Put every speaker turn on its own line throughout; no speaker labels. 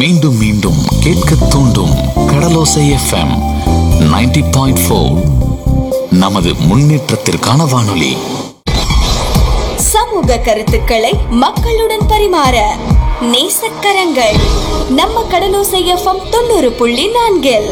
மீண்டும் மீண்டும் கேட்க தூண்டும் கடலோசை எஃப்எம் 90.4 பாயிண்ட் நமது முன்னேற்றத்திற்கான வானொலி
சமூக கருத்துக்களை மக்களுடன் பரிமாற நேசக்கரங்கள் நம்ம கடலோசை எஃப்எம் தொண்ணூறு புள்ளி நான்கில்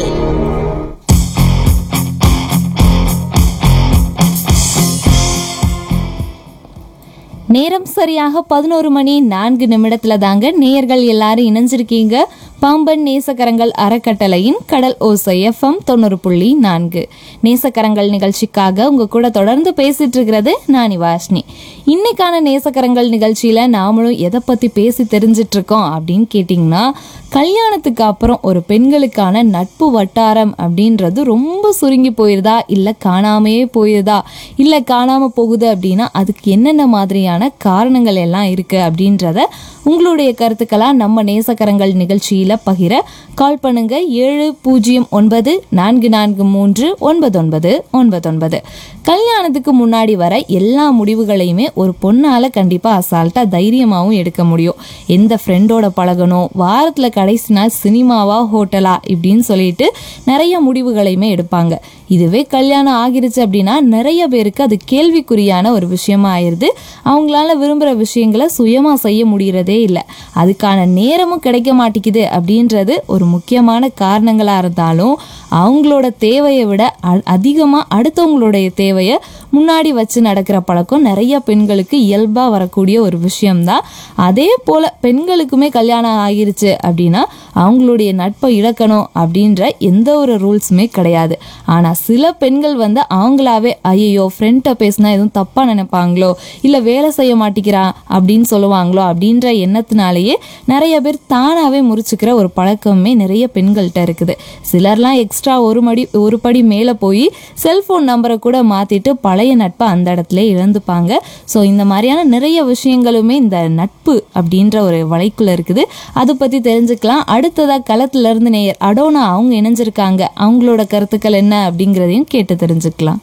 நேரம் சரியாக பதினோரு மணி நான்கு நிமிடத்துல தாங்க நேயர்கள் எல்லாரும் இணைஞ்சிருக்கீங்க பாம்பன் நேசக்கரங்கள் அறக்கட்டளையின் கடல் ஓசை எஃப்எம் தொண்ணூறு புள்ளி நான்கு நேசக்கரங்கள் நிகழ்ச்சிக்காக உங்க கூட தொடர்ந்து பேசிட்டு இருக்கிறது நானி வாஷ்னி இன்னைக்கான நேசக்கரங்கள் நிகழ்ச்சியில நாமளும் எதை பத்தி பேசி தெரிஞ்சிட்டு இருக்கோம் அப்படின்னு கேட்டிங்கன்னா கல்யாணத்துக்கு அப்புறம் ஒரு பெண்களுக்கான நட்பு வட்டாரம் அப்படின்றது ரொம்ப சுருங்கி போயிருதா இல்ல காணாமையே போயிருதா இல்ல காணாம போகுது அப்படின்னா அதுக்கு என்னென்ன மாதிரியான காரணங்கள் எல்லாம் இருக்கு அப்படின்றத உங்களுடைய கருத்துக்களா நம்ம நேசக்கரங்கள் நிகழ்ச்சியில பகிர கால் பண்ணுங்க ஏழு பூஜ்ஜியம் ஒன்பது நான்கு நான்கு மூன்று ஒன்பது ஒன்பது ஒன்பது ஒன்பது கல்யாணத்துக்கு முன்னாடி வர எல்லா முடிவுகளையுமே ஒரு பொண்ணால கண்டிப்பா அசால்ட்டா தைரியமாவும் எடுக்க முடியும் எந்த ஃப்ரெண்டோட பழகணும் வாரத்துல கடைசி நாள் சினிமாவா ஹோட்டலா இப்படின்னு சொல்லிட்டு நிறைய முடிவுகளையுமே எடுப்பாங்க இதுவே கல்யாணம் ஆகிருச்சு அப்படின்னா நிறைய பேருக்கு அது கேள்விக்குறியான ஒரு விஷயமா ஆயிருது அவங்களால விரும்புகிற விஷயங்களை சுயமா செய்ய முடியறதே இல்லை அதுக்கான நேரமும் கிடைக்க மாட்டேங்குது அப்படின்றது ஒரு முக்கியமான காரணங்களா இருந்தாலும் அவங்களோட தேவையை விட அ- அதிகமா அடுத்தவங்களுடைய தேவையை முன்னாடி வச்சு நடக்கிற பழக்கம் நிறைய பெண்களுக்கு இயல்பா வரக்கூடிய ஒரு விஷயம்தான் அதே போல பெண்களுக்குமே கல்யாணம் ஆகிருச்சு அப்படின்னா அவங்களுடைய நட்பை இழக்கணும் அப்படின்ற எந்த ஒரு ரூல்ஸுமே கிடையாது ஆனா சில பெண்கள் வந்து அவங்களாவே ஐயோ ஃப்ரெண்ட்டை பேசினா எதுவும் தப்பா நினைப்பாங்களோ இல்ல வேலை செய்ய மாட்டேங்கிறா அப்படின்னு சொல்லுவாங்களோ அப்படின்ற எண்ணத்தினாலேயே நிறைய பேர் தானாவே முறிச்சுக்கிற ஒரு பழக்கமே நிறைய பெண்கள்கிட்ட இருக்குது சிலர்லாம் எக்ஸ்ட்ரா ஒரு மடி ஒரு படி மேலே போய் செல்போன் நம்பரை கூட மாத்திட்டு பழைய நட்பை அந்த இடத்துல இழந்துப்பாங்க ஸோ இந்த மாதிரியான நிறைய விஷயங்களுமே இந்த நட்பு அப்படின்ற ஒரு வலைக்குள்ள இருக்குது அதை பத்தி தெரிஞ்சுக்கலாம் அடுத்ததா களத்துல இருந்து நேயர் அடோனா அவங்க இணைஞ்சிருக்காங்க அவங்களோட கருத்துக்கள் என்ன அப்படிங்கிறதையும் கேட்டு தெரிஞ்சுக்கலாம்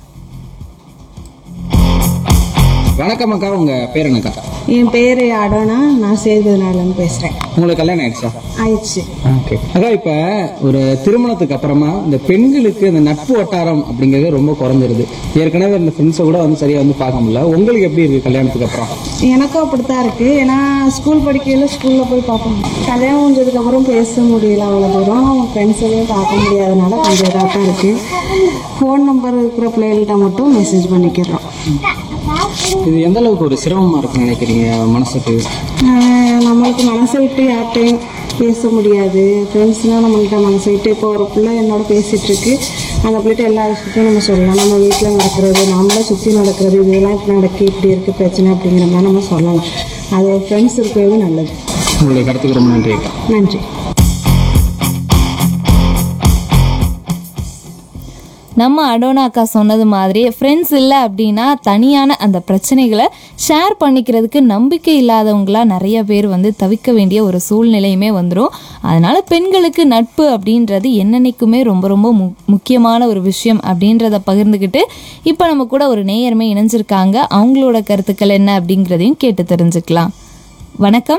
வணக்கம் அக்கா உங்க பேர் என்னக்கா
என் பேர் அடோனா நான் சேர்ந்ததுனாலன்னு பேசுகிறேன்
உங்களுக்கு கல்யாணம் ஆயிடுச்சா
ஆயிடுச்சு
ஓகே அக்கா இப்ப ஒரு திருமணத்துக்கு அப்புறமா இந்த பெண்களுக்கு இந்த நட்பு வட்டாரம் அப்படிங்கிறது ரொம்ப குறைஞ்சிருது ஏற்கனவே இந்த ஃப்ரெண்ட்ஸை கூட வந்து சரியா வந்து பார்க்க முடியல உங்களுக்கு எப்படி இருக்கு கல்யாணத்துக்கு அப்புறம்
எனக்கும் அப்படித்தான் இருக்குது ஏன்னா ஸ்கூல் படிக்கையில் ஸ்கூலில் போய் பார்ப்போம் கல்யாணம் முடிஞ்சதுக்கப்புறம் பேச முடியல அவ்வளோ தூரம் ஃப்ரெண்ட்ஸையும் பார்க்க முடியாதனால கொஞ்சம் இதாக தான் இருக்குது ஃபோன் நம்பர் இருக்கிற பிள்ளைகள்கிட்ட மட்டும் மெசேஜ் பண்ணிக்கிறோம்
இது எந்த அளவுக்கு ஒரு சிரமமா இருக்குன்னு நினைக்கிறீங்க மனசுக்கு
ஆஹ் நம்மளுக்கு மனசை விட்டு யார்கிட்டையும் பேச முடியாது ஃப்ரெண்ட்ஸ்னால் நம்மள்கிட்ட மனசை விட்டு இப்போ ஒரு பிள்ளை என்னோட பேசிகிட்டு இருக்கு அந்த பிள்ளைகிட்ட எல்லா விஷயத்தையும் நம்ம சொல்லலாம் நம்ம வீட்டில் நடக்கிறது நம்மளை சுற்றி நடக்கிறது இதெல்லாம் இப்படி நடக்கு இப்படி இருக்குது பிரச்சனை அப்படிங்கிற மாதிரி நம்ம சொல்லலாம் அது ஒரு ஃப்ரெண்ட்ஸ் இருக்கிறது நல்லது
உங்களுடைய கருத்துக்கு ரொம்ப நன்றி அக்கா
நன்றி
நம்ம அடோனா அக்கா சொன்னது மாதிரி ஃப்ரெண்ட்ஸ் இல்லை அப்படின்னா தனியான அந்த பிரச்சனைகளை ஷேர் பண்ணிக்கிறதுக்கு நம்பிக்கை இல்லாதவங்களா நிறைய பேர் வந்து தவிக்க வேண்டிய ஒரு சூழ்நிலையுமே வந்துடும் அதனால பெண்களுக்கு நட்பு அப்படின்றது என்னென்னைக்குமே ரொம்ப ரொம்ப மு முக்கியமான ஒரு விஷயம் அப்படின்றத பகிர்ந்துக்கிட்டு இப்போ நம்ம கூட ஒரு நேயருமே இணைஞ்சிருக்காங்க அவங்களோட கருத்துக்கள் என்ன அப்படிங்கிறதையும் கேட்டு தெரிஞ்சுக்கலாம் வணக்கம்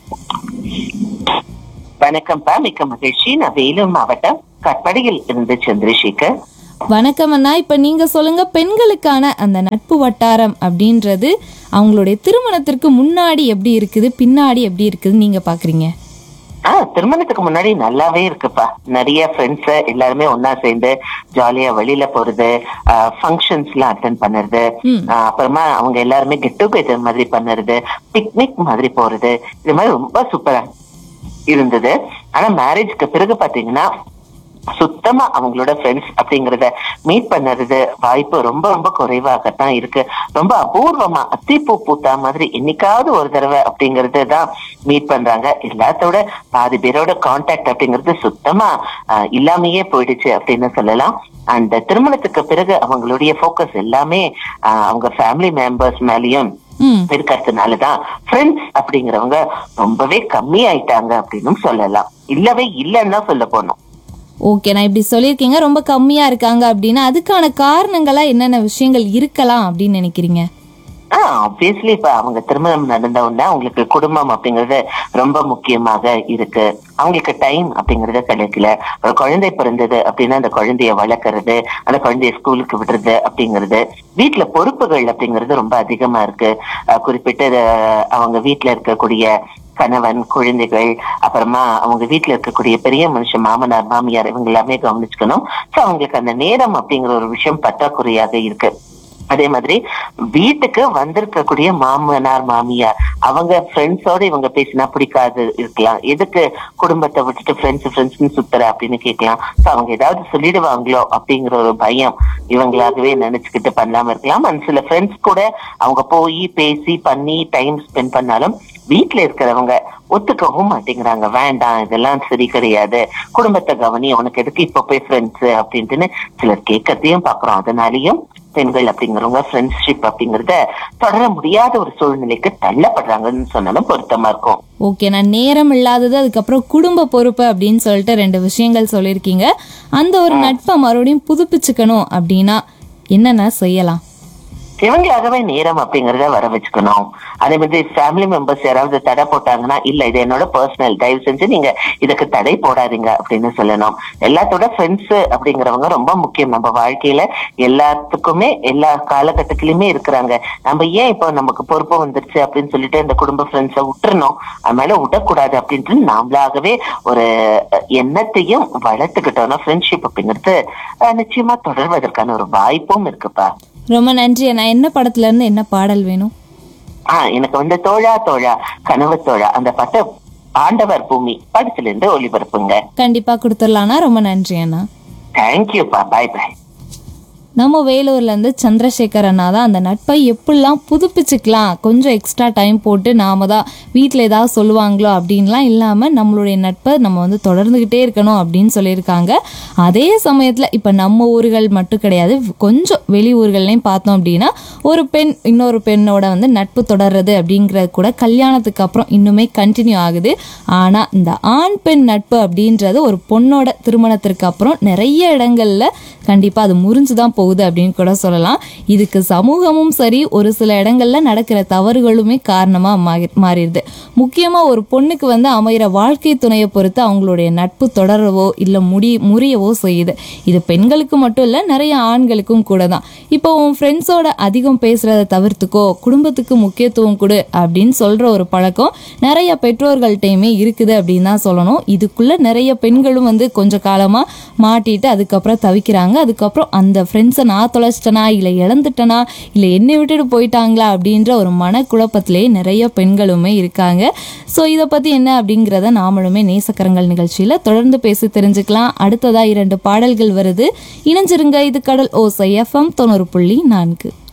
வணக்கம்ப்பா மிக்க மகிழ்ச்சி நான் வேலூர் மாவட்டம் கட்படியில் இருந்து சந்திரசேகர்
வணக்கம் அண்ணா இப்போ நீங்க சொல்லுங்க பெண்களுக்கான அந்த நட்பு வட்டாரம் அப்படின்றது அவங்களுடைய திருமணத்திற்கு முன்னாடி எப்படி இருக்குது பின்னாடி எப்படி இருக்குது நீங்க பாக்குறீங்க
ஆ திருமணத்துக்கு முன்னாடி நல்லாவே இருக்குப்பா நிறைய ஃப்ரெண்ட்ஸ் எல்லாருமே ஒன்னா சேர்ந்து ஜாலியா வெளியில போறது ஃபங்க்ஷன்ஸ் எல்லாம் அட்டன் பண்ணுறது ஆ, அப்புறமா அவங்க எல்லாருமே கெட் டுகெதர் மாதிரி பண்ணுறது பிக்னிக் மாதிரி போறது இது மாதிரி ரொம்ப சூப்பரா இருந்தது ஆனா மேரேஜ்க்கு பிறகு பாத்தீங்கன்னா சுத்தமா அவங்களோட ஃப்ரெண்ட்ஸ் அப்படிங்கறத மீட் பண்ணுறது வாய்ப்பு ரொம்ப ரொம்ப குறைவாகத்தான் இருக்கு ரொம்ப அபூர்வமா அத்திப்பூ பூத்தா மாதிரி என்னைக்காவது ஒரு தடவை அப்படிங்கறது தான் மீட் பண்றாங்க எல்லாத்தோட பாதி பேரோட கான்டாக்ட் அப்படிங்கிறது சுத்தமா ஆஹ், இல்லாமையே போயிடுச்சு அப்படின்னு சொல்லலாம் அந்த திருமணத்துக்கு பிறகு அவங்களுடைய ஃபோக்கஸ் எல்லாமே ஆஹ், அவங்க ஃபேமிலி மெம்பர்ஸ் மேலயும்
ம்
இருக்கிறதுனாலதான் ஃப்ரெண்ட்ஸ் அப்படிங்கிறவங்க ரொம்பவே கம்மி ஆயிட்டாங்க அப்படின்னு சொல்லலாம் இல்லவே இல்லைன்னு தான் சொல்ல போனோம்
ஓகே நான் இப்படி சொல்லியிருக்கீங்க ரொம்ப கம்மியா இருக்காங்க அப்படின்னா அதுக்கான காரணங்களா என்னென்ன விஷயங்கள் இருக்கலாம் அப்படின்னு நினைக்கிறீங்க
ஆஹ் ஆப்வியஸ்லி இப்ப அவங்க திருமணம் நடந்த உடனே அவங்களுக்கு குடும்பம் அப்படிங்கறது ரொம்ப முக்கியமாக இருக்கு அவங்களுக்கு டைம் அப்படிங்கறது கிடைக்கல ஒரு குழந்தை பிறந்தது அப்படின்னா அந்த குழந்தைய வளர்க்கறது அந்த குழந்தைய ஸ்கூலுக்கு விடுறது அப்படிங்கிறது வீட்டுல பொறுப்புகள் அப்படிங்கிறது ரொம்ப அதிகமா இருக்கு அஹ் குறிப்பிட்டு அஹ் அவங்க வீட்டுல இருக்கக்கூடிய கணவன் குழந்தைகள் அப்புறமா அவங்க வீட்டுல இருக்கக்கூடிய பெரிய மனுஷன் மாமனார் மாமியார் இவங்க எல்லாமே கவனிச்சுக்கணும் சோ அவங்களுக்கு அந்த நேரம் அப்படிங்கிற ஒரு விஷயம் பற்றாக்குறையாக இருக்கு அதே மாதிரி வீட்டுக்கு வந்திருக்கக்கூடிய மாமனார் மாமியார் அவங்க ஃப்ரெண்ட்ஸோட இவங்க பேசினா பிடிக்காது இருக்கலாம் எதுக்கு குடும்பத்தை விட்டுட்டு ஃப்ரெண்ட்ஸ் ஃப்ரெண்ட்ஸ்னு சுத்துற அப்படின்னு கேட்கலாம் So அவங்க ஏதாவது சொல்லிடுவாங்களோ அப்படிங்கிற ஒரு பயம் இவங்களாகவே நினைச்சுக்கிட்டு பண்ணாம இருக்கலாம் and சில ஃப்ரெண்ட்ஸ் கூட அவங்க போய் பேசி பண்ணி டைம் ஸ்பெண்ட் பண்ணாலும் வீட்டுல இருக்கிறவங்க ஒத்துக்கவும் மாட்டேங்கிறாங்க வேண்டாம் இதெல்லாம் சரி கிடையாது குடும்பத்தை கவனி உனக்கு எதுக்கு இப்ப போய் ஃப்ரெண்ட்ஸ் அப்படின்ட்டுன்னு சிலர் கேட்கறதையும் பாக்குறோம் அதனாலயும் பெண்கள் அப்படிங்கிறவங்க ஃப்ரெண்ட்ஷிப் அப்படிங்கறத தொடர முடியாத ஒரு சூழ்நிலைக்கு தள்ளப்படுறாங்கன்னு சொன்னாலும் பொருத்தமா இருக்கும்
ஓகே நான் நேரம் இல்லாதது அதுக்கப்புறம் குடும்ப பொறுப்பு அப்படின்னு சொல்லிட்டு ரெண்டு விஷயங்கள் சொல்லியிருக்கீங்க அந்த ஒரு நட்பை மறுபடியும் புதுப்பிச்சுக்கணும் அப்படின்னா என்னென்ன செய்யலாம்
இவங்களாகவே நேரம் அப்படிங்கறத வர வச்சுக்கணும் அதே மாதிரி ஃபேமிலி மெம்பர்ஸ் யாராவது தடை போட்டாங்கன்னா இல்ல இது என்னோட பர்சனல் தயவு செஞ்சு நீங்க இதுக்கு தடை போடாதீங்க அப்படின்னு சொல்லணும் எல்லாத்தோட ஃப்ரெண்ட்ஸ் அப்படிங்கிறவங்க ரொம்ப முக்கியம் நம்ம வாழ்க்கையில எல்லாத்துக்குமே எல்லா காலகட்டத்திலயுமே இருக்கிறாங்க நம்ம ஏன் இப்போ நமக்கு பொறுப்பு வந்துருச்சு அப்படின்னு சொல்லிட்டு இந்த குடும்ப ஃப்ரெண்ட்ஸை விட்டுறணும் அதனால விடக்கூடாது அப்படின்ட்டு நாமளாகவே ஒரு எண்ணத்தையும் வளர்த்துக்கிட்டோம்னா ஃப்ரெண்ட்ஷிப் அப்படிங்கிறது அஹ், நிச்சயமா தொடர்வதற்கான ஒரு வாய்ப்பும் இருக்குப்பா
ரொம்ப நன்றி நான் என்ன படத்துல இருந்து என்ன பாடல் வேணும்
ஆஹ் எனக்கு வந்து தோழா தோழா கனவு தோழா அந்த பாட்டு ஆண்டவர் பூமி படத்துல இருந்து ஒளிபரப்புங்க
கண்டிப்பா கொடுத்துடலாம்னா ரொம்ப நன்றி அண்ணா
தேங்க்யூப்பா பாய் பாய்
நம்ம வேலூர்ல இருந்து சந்திரசேகர் அண்ணா தான் அந்த நட்பை எப்படிலாம் புதுப்பிச்சுக்கலாம் கொஞ்சம் எக்ஸ்ட்ரா டைம் போட்டு நாம தான் வீட்டில் ஏதாவது சொல்லுவாங்களோ அப்படின்லாம் இல்லாமல் நம்மளுடைய நட்பை நம்ம வந்து தொடர்ந்துக்கிட்டே இருக்கணும் அப்படின்னு சொல்லியிருக்காங்க அதே சமயத்தில் இப்போ நம்ம ஊர்கள் மட்டும் கிடையாது கொஞ்சம் வெளி ஊர்கள்லையும் பார்த்தோம் அப்படின்னா ஒரு பெண் இன்னொரு பெண்ணோட வந்து நட்பு தொடர்றது அப்படிங்கிறது கூட கல்யாணத்துக்கு அப்புறம் இன்னுமே கண்டினியூ ஆகுது ஆனால் இந்த ஆண் பெண் நட்பு அப்படின்றது ஒரு பொண்ணோட திருமணத்திற்கு அப்புறம் நிறைய இடங்கள்ல கண்டிப்பாக அது முறிஞ்சு தான் போகுது அப்படின்னு கூட சொல்லலாம் இதுக்கு சமூகமும் சரி ஒரு சில இடங்கள்ல நடக்கிற தவறுகளுமே காரணமாக மாறி மாறிடுது முக்கியமாக ஒரு பொண்ணுக்கு வந்து அமைகிற வாழ்க்கை துணையை பொறுத்து அவங்களுடைய நட்பு தொடரவோ இல்லை முடி முறியவோ செய்யுது இது பெண்களுக்கு மட்டும் இல்லை நிறைய ஆண்களுக்கும் கூட தான் இப்போ உன் ஃப்ரெண்ட்ஸோட அதிகம் பேசுறத தவிர்த்துக்கோ குடும்பத்துக்கு முக்கியத்துவம் கொடு அப்படின்னு சொல்ற ஒரு பழக்கம் நிறைய பெற்றோர்கள்ட்டையுமே இருக்குது அப்படின்னு தான் சொல்லணும் இதுக்குள்ள நிறைய பெண்களும் வந்து கொஞ்ச காலமா மாட்டிட்டு அதுக்கப்புறம் தவிக்கிறாங்க அதுக்கப்புறம் அந்த ஃப்ரெண்ட்ஸை நான் தொலைச்சிட்டனா இல்லை இழந்துட்டனா இல்லை என்னை விட்டுட்டு போயிட்டாங்களா அப்படின்ற ஒரு மனக்குழப்பத்திலே நிறைய பெண்களுமே இருக்காங்க ஸோ இதை பற்றி என்ன அப்படிங்கிறத நாமளுமே நேசக்கரங்கள் நிகழ்ச்சியில் தொடர்ந்து பேசி தெரிஞ்சுக்கலாம் அடுத்ததா இரண்டு பாடல்கள் வருது இணைஞ்சிருங்க இது கடல் ஓசை எஃப்எம் தொண்ணூறு புள்ளி நான்கு